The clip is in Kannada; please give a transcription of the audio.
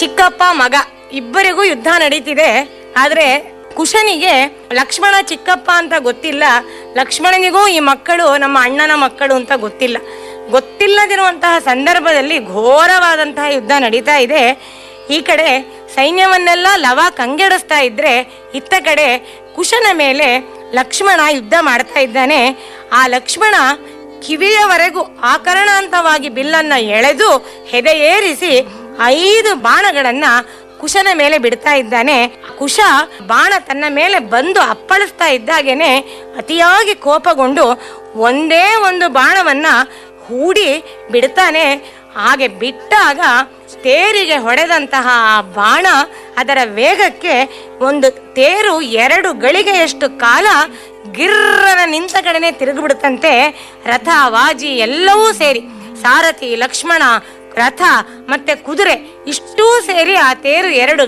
ಚಿಕ್ಕಪ್ಪ ಮಗ ಇಬ್ಬರಿಗೂ ಯುದ್ಧ ನಡೀತಿದೆ ಆದ್ರೆ ಕುಶನಿಗೆ ಲಕ್ಷ್ಮಣ ಚಿಕ್ಕಪ್ಪ ಅಂತ ಗೊತ್ತಿಲ್ಲ ಲಕ್ಷ್ಮಣನಿಗೂ ಈ ಮಕ್ಕಳು ನಮ್ಮ ಅಣ್ಣನ ಮಕ್ಕಳು ಅಂತ ಗೊತ್ತಿಲ್ಲ ಗೊತ್ತಿಲ್ಲದಿರುವಂತಹ ಸಂದರ್ಭದಲ್ಲಿ ಘೋರವಾದಂತಹ ಯುದ್ಧ ನಡೀತಾ ಇದೆ ಈ ಕಡೆ ಸೈನ್ಯವನ್ನೆಲ್ಲ ಲವ ಕಂಗೆಡಿಸ್ತಾ ಇದ್ರೆ ಇತ್ತ ಕಡೆ ಕುಶನ ಮೇಲೆ ಲಕ್ಷ್ಮಣ ಯುದ್ಧ ಮಾಡ್ತಾ ಇದ್ದಾನೆ ಆ ಲಕ್ಷ್ಮಣ ಕಿವಿಯವರೆಗೂ ಆಕರಣಾಂತವಾಗಿ ಬಿಲ್ಲನ್ನ ಎಳೆದು ಹೆದೆಯೇರಿಸಿ ಐದು ಬಾಣಗಳನ್ನ ಕುಶನ ಮೇಲೆ ಬಿಡ್ತಾ ಇದ್ದಾನೆ ಕುಶ ಬಾಣ ತನ್ನ ಮೇಲೆ ಬಂದು ಅಪ್ಪಳಿಸ್ತಾ ಇದ್ದಾಗೇನೆ ಅತಿಯಾಗಿ ಕೋಪಗೊಂಡು ಒಂದೇ ಒಂದು ಬಾಣವನ್ನ ಹೂಡಿ ಬಿಡ್ತಾನೆ ಹಾಗೆ ಬಿಟ್ಟಾಗ ತೇರಿಗೆ ಹೊಡೆದಂತಹ ಆ ಬಾಣ ಅದರ ವೇಗಕ್ಕೆ ಒಂದು ತೇರು ಎರಡು ಗಳಿಗೆಯಷ್ಟು ಕಾಲ ಗಿರ್ರನ ನಿಂತ ಕಡೆನೆ ತಿರುಗಿಬಿಡುತ್ತಂತೆ ರಥ ವಾಜಿ ಎಲ್ಲವೂ ಸೇರಿ ಸಾರಥಿ ಲಕ್ಷ್ಮಣ ರಥ ಮತ್ತೆ ಕುದುರೆ ಇಷ್ಟೂ ಸೇರಿ ಆ ತೇರು ಎರಡು